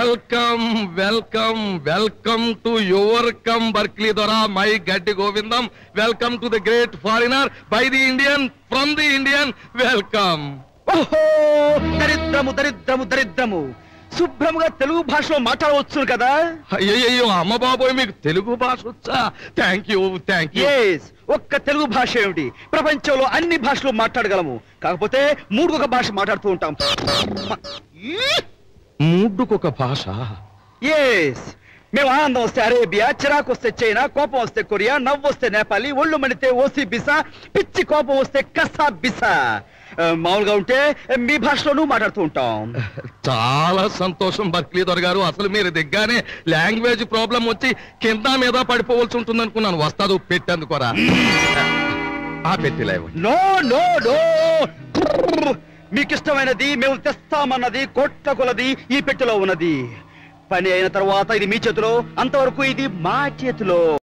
welcome welcome welcome to your కమ్ బర్క్లీ దొర మై గడ్డి గోవిందం welcome to the great foreigner by the Indian from the Indian welcome ఓహో దరిద్రము దరిద్రము దరిద్రము శుభ్రముగా తెలుగు భాషలో మాట్లాడవచ్చు కదా అయ్యయ్యో అమ్మ బాబోయ్ మీకు తెలుగు భాష వచ్చా thank you thank you yes ఒక్క తెలుగు భాష ఏమిటి ప్రపంచంలో అన్ని భాషలు మాట్లాడగలము కాకపోతే మూడుకొక భాష మాట్లాడుతూ ఉంటాం మూడ్డుకొక భాష ఎస్ మేము ఆనందం వస్తే అరేబియా చిరాకు వస్తే చైనా కోపం వస్తే కొరియా నవ్వు వస్తే నేపాలి ఒళ్ళు మణితే ఓసి బిసా పిచ్చి కోపం వస్తే కసా బిసా ఆ, మామూలుగా ఉంటే మీ భాషలోనూ మాట్లాడుతూ ఉంటాం చాలా సంతోషం బర్క్లీ దొర గారు అసలు మీరు దిగ్గానే లాంగ్వేజ్ ప్రాబ్లం వచ్చి కింద మీద పడిపోవలసి ఉంటుంది అనుకున్నాను వస్తాదు పెట్టేందుకోరా ఆ పెట్టిలా ఇవ్వండి నో నో నో మీకు ఇష్టమైనది మేము తెస్తామన్నది కోట్ల కొలది ఈ పెట్టెలో ఉన్నది పని అయిన తర్వాత ఇది మీ చేతిలో అంతవరకు ఇది మా చేతిలో